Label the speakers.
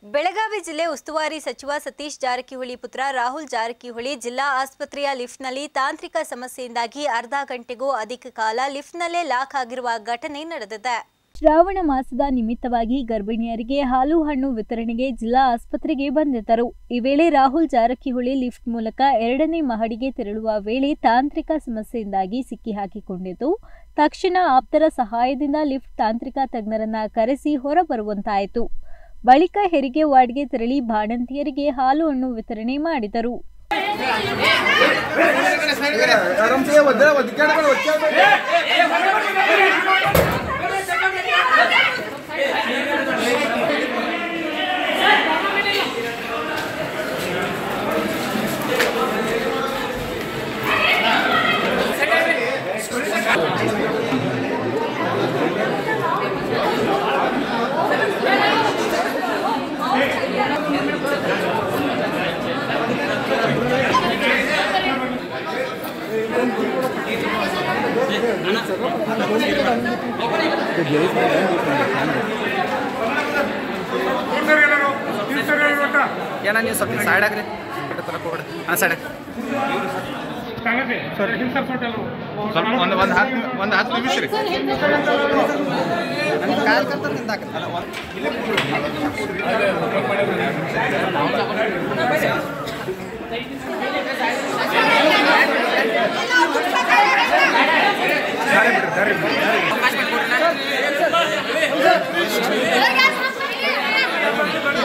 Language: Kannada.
Speaker 1: ಬೆಳಗಾವಿ ಜಿಲ್ಲೆ ಉಸ್ತುವಾರಿ ಸಚಿವ ಸತೀಶ್ ಜಾರಕಿಹೊಳಿ ಪುತ್ರ ರಾಹುಲ್ ಜಾರಕಿಹೊಳಿ ಜಿಲ್ಲಾ ಆಸ್ಪತ್ರೆಯ ಲಿಫ್ಟ್ನಲ್ಲಿ ತಾಂತ್ರಿಕ ಸಮಸ್ಯೆಯಿಂದಾಗಿ ಅರ್ಧ ಗಂಟೆಗೂ ಅಧಿಕ ಕಾಲ ಲಿಫ್ಟ್ನಲ್ಲೇ ಲಾಕ್ ಆಗಿರುವ ಘಟನೆ ನಡೆದಿದೆ ಶ್ರಾವಣ ಮಾಸದ ನಿಮಿತ್ತವಾಗಿ ಗರ್ಭಿಣಿಯರಿಗೆ ಹಾಲು ಹಣ್ಣು ವಿತರಣೆಗೆ ಜಿಲ್ಲಾ ಆಸ್ಪತ್ರೆಗೆ ಬಂದಿದ್ದರು ಈ ವೇಳೆ ರಾಹುಲ್ ಜಾರಕಿಹೊಳಿ ಲಿಫ್ಟ್ ಮೂಲಕ ಎರಡನೇ ಮಹಡಿಗೆ ತೆರಳುವ ವೇಳೆ ತಾಂತ್ರಿಕ ಸಮಸ್ಯೆಯಿಂದಾಗಿ ಸಿಕ್ಕಿ ಹಾಕಿಕೊಂಡಿದ್ದು ತಕ್ಷಣ ಆಪ್ತರ ಸಹಾಯದಿಂದ ಲಿಫ್ಟ್ ತಾಂತ್ರಿಕ ತಜ್ಞರನ್ನ ಕರೆಸಿ ಹೊರಬರುವಂತಾಯಿತು ಬಳಿಕ ಹೆರಿಗೆ ವಾರ್ಡ್ಗೆ ತೆರಳಿ ಬಾಣಂತಿಯರಿಗೆ ಹಾಲು ಹಣ್ಣು ವಿತರಣೆ ಮಾಡಿದರು
Speaker 2: ಆರಾಮ್ಸೆ ಒದ್ದೆ ಒದ್ಕಾಡ್ಬೇಡ ಒದ್ಕಾಡ್ಬೇಡ
Speaker 3: ಏನ ನೀವು ಸ್ವಲ್ಪ ಸೈಡ್ ಆಗ್ರಿ ತರಕ್ ಹೋಗ್ಬೇಡಿ ಹಾಂ ಸೈಡ್
Speaker 2: ಸ್ವಲ್ಪ ಒಂದು ಒಂದು ಹತ್ತು ಒಂದು ಹತ್ತು ನಿಮಿಷ ರೀ
Speaker 3: ಕಾಲ್ ಕರ್ತದ ನಿಂದಾಕ
Speaker 2: ದಾರಿ ಬಿಡ್ರಿ ದಾರಿ ಬಿಡ್ರಿ